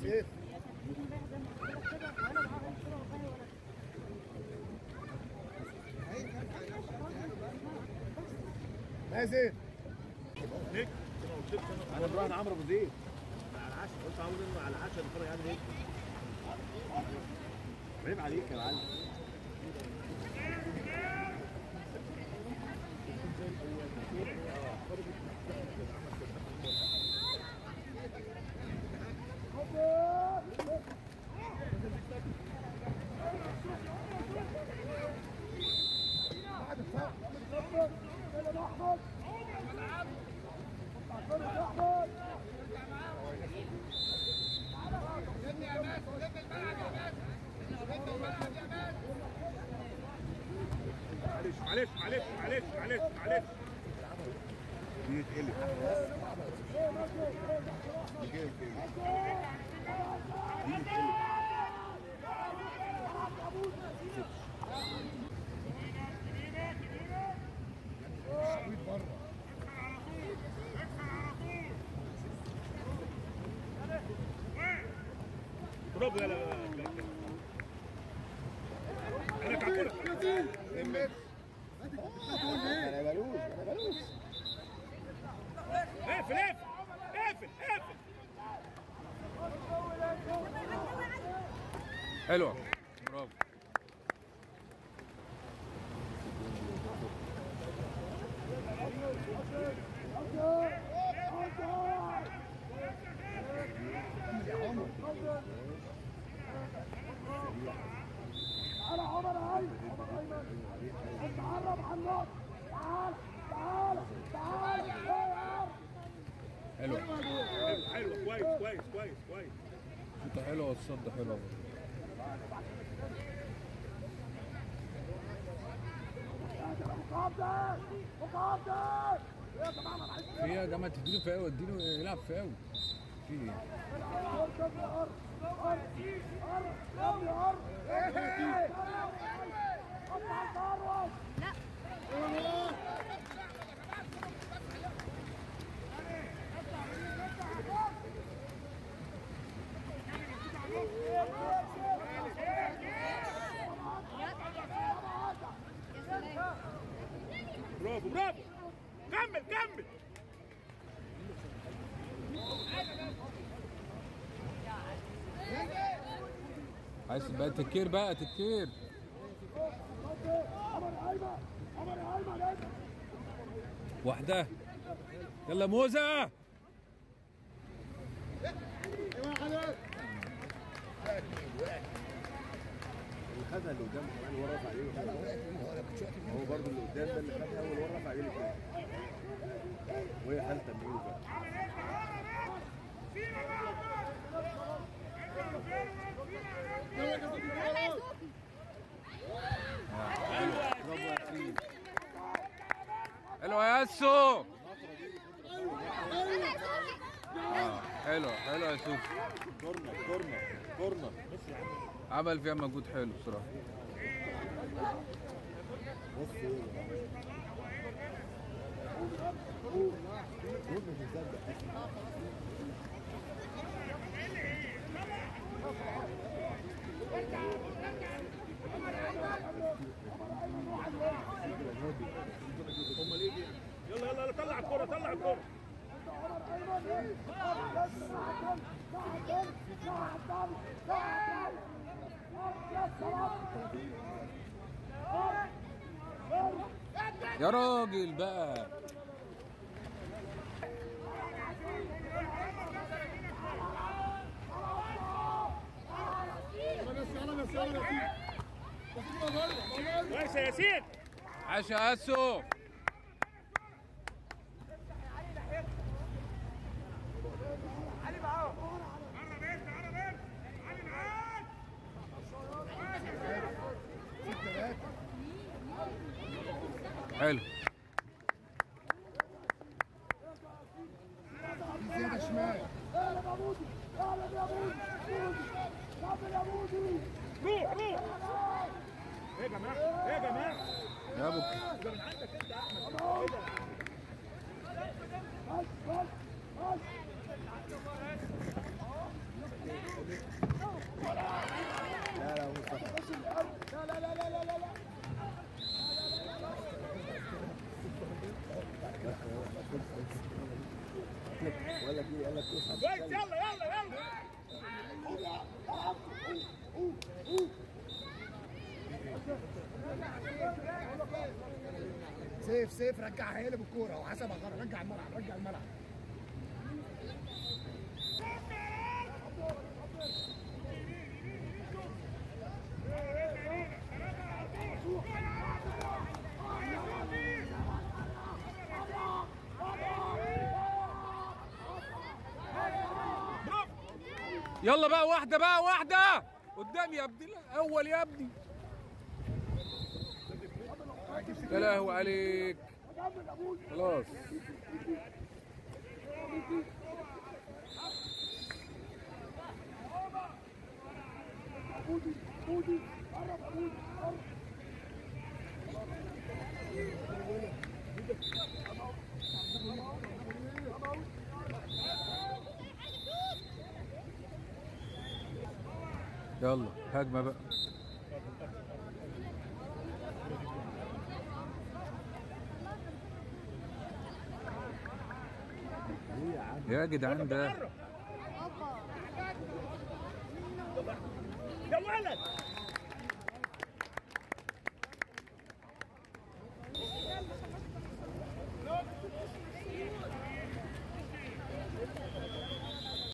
سيف مازن نجم انا ابراهيم عمرو ابو زيد على العشاء قلت عاوز انه على العشاء نتفرج على نجم عيب عليك يا معلم معلش معلش معلش معلش معلش معلش دي تقلب دي تقلب برافو يا لا انا كعكرة انا بلوز انا بلوز اقفل اقفل اقفل اقفل حلوه برافو حلوه حلو حلو كويس كويس كويس كويس انت حلوه والصد حلوه في ايه يا جماعه تديله فاول اديله يلعب فاول في ايه برافو برافو كمل كمل عايز بقى تكير بقى تكير واحده يلا موزه خدها اللي قدام كمان ورا رفع عليه هو برضه اللي قدام ده اللي خدها اول ورا رفع عليه كده وهي حالة تمرين بقى حلو يا ياسو اه حلو حلو يا سوسي كورنر كورنر كورنر بس يا عم عمل فيها مجهود حلو بصراحه بص ايه مش مصدق امال ايه دي يلا يلا يلا طلع الكوره طلع الكوره يا راجل بقى كويس يا ياسين عاش يا ياسو حلو زياده شمال روح روح ايه يا جماعه ايه يا جماعه يا ابو ده من عندك انت يا احمد ايه ده كويس يلا يلا يلا سيف سيف رجعها هي اللي بالكوره وحسب غلط رجع الملعب رجع الملعب يلا بقى واحده بقى واحده قدام يا ابني لا، اول يا ابني يا لهوي عليك خلاص يلا هجمه بقى يا جدعان ده يا ولد